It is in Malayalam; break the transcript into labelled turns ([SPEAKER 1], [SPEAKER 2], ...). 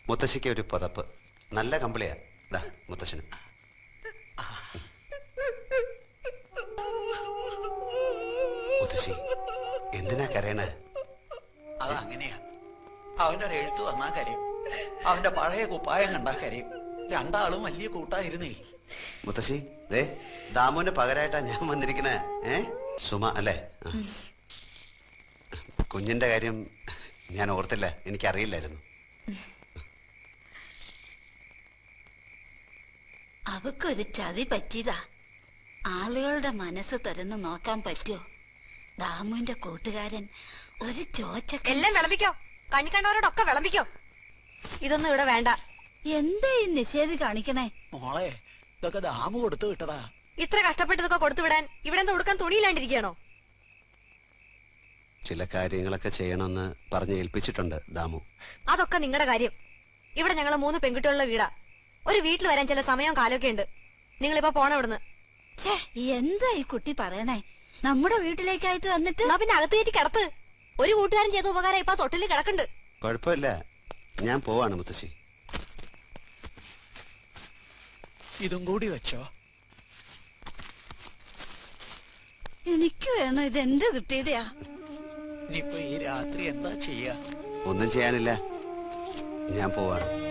[SPEAKER 1] മുത്തശ്ശിക്ക് ഒരു പുതപ്പ് നല്ല കമ്പിളിയാ ദാ മുത്തശ്ശന് മുത്തശ്ശി എന്തിനാ കരയണേ
[SPEAKER 2] അതങ്ങനെയാ അവന്റെ ഒരു എഴുത്ത് വന്നാ കരയും അവന്റെ പഴയ കുപ്പായം കണ്ടാ കരയും രണ്ടാളും വലിയ കൂട്ടായിരുന്നേ
[SPEAKER 1] മുത്തശ്ശി ദേ ദാമുവിന് പകരമായിട്ടാ ഞാൻ വന്നിരിക്കണേ ഏ സുമ അല്ലേ ആ. കുഞ്ഞിന്റെ കാര്യം ഞാൻ ഓർത്തില്ല എനിക്കറിയില്ലായിരുന്നു
[SPEAKER 3] അവക്കൊരു ചതി പറ്റിയതാ ആളുകളുടെ മനസ്സ് തുറന്ന് നോക്കാൻ പറ്റുമോ ദാമുവിന്റെ കൂട്ടുകാരൻ ഒരു ചോച്ചക്ക
[SPEAKER 4] എല്ലാം വിളമ്പിക്കോ കണ്ണി കണ്ടവരോടൊക്കെ വിളമ്പിക്കോ ഇതൊന്നും ഇവിടെ വേണ്ട
[SPEAKER 3] എന്താ ഈ നിഷേധി കാണിക്കണേ
[SPEAKER 2] മോളെ ഇതൊക്കെ ദാമു കൊടുത്തു വിട്ടതാ
[SPEAKER 4] ഇത്ര കഷ്ടപ്പെട്ട് ഇതൊക്കെ കൊടുത്തു വിടാൻ ഇവിടെ എന്താ ഉടുക്കാൻ തുണിയില്ലാണ്ടിരിക്കണോ
[SPEAKER 1] ചില കാര്യങ്ങളൊക്കെ ചെയ്യണമെന്ന് പറഞ്ഞ് ഏൽപ്പിച്ചിട്ടുണ്ട് ദാമു
[SPEAKER 4] അതൊക്കെ നിങ്ങളുടെ കാര്യം ഇവിടെ ഞങ്ങൾ മൂന്ന് പെൺകുട്ടികളുടെ വീടാ ഒരു വീട്ടിൽ വരാൻ ചില സമയവും കാലമൊക്കെ ഉണ്ട് നിങ്ങളിപ്പോ പോണ ഇവിടുന്ന്
[SPEAKER 3] ഛേ എന്താ ഈ കുട്ടി പറയണേ നമ്മുടെ വീട്ടിലേക്കായിട്ട് വന്നിട്ട്
[SPEAKER 4] എന്നാ പിന്നെ അകത്ത് കയറ്റി കിടത്ത് ഒരു കൂട്ടുകാരൻ ചെയ്ത ഉപകാരം ഇപ്പൊ തൊട്ടിൽ കിടക്കുന്നുണ്ട്
[SPEAKER 1] കുഴപ്പമില്ല ഞാൻ പോവാണ് മുത്തശ്ശി
[SPEAKER 2] ഇതും കൂടി വെച്ചോ
[SPEAKER 3] എനിക്ക് വേണം ഇത് എന്ത് കിട്ടിയതാ
[SPEAKER 2] ഇനിയിപ്പൊ ഈ രാത്രി എന്താ ചെയ്യാ
[SPEAKER 1] ഒന്നും ചെയ്യാനില്ല ഞാൻ പോവാണ്